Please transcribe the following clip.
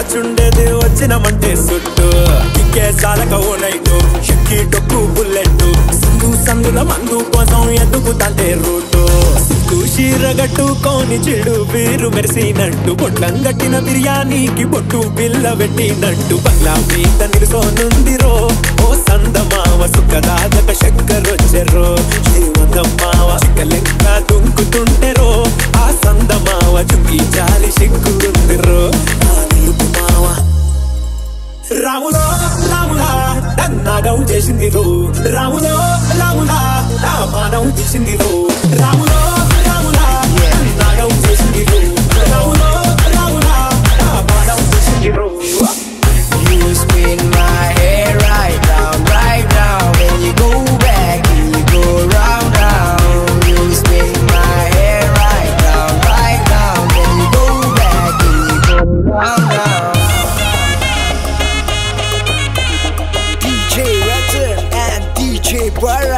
చుండేది వచ్చినమంటే సుట్టు కిక్కే చాలక ఓ నైటు షక్కి డొక్కు బుల్లెట్ సింగు సందుల మందు కోసం ఎదుగుతంటే రూటు సిగ్గు చీరగట్టుకోని చెడు వీరు మెరిసినట్టు పొట్లం గట్టిన బిర్యానీకి బొట్టు బిల్ల పెట్టినట్టు బంగ్లా మీద నిలుసోనుందిరో ఓ సందమావ సుఖదాగక చక్కరొచ్చెరో శ్రీమంతమ్మావ చిక్కలెక్క దుంకుతుంటెరో ఆ సందమావ చుంకి జాలి సిగ్గుందిరో ఆ నిలుపు మావ రాములో రాములా నన్నాగం చేసింది రో రాములో రాములా నా మానం తీసింది రో రాములో రాములా నన్నాగం చేసింది రో రాములో రాములా నా మానం తీసింది రో You spin my hair right round, right round. When you go back, you go round, round. You spin my hair right round, right round. When you go back, you go round, round. DJ Rattle and DJ Barra.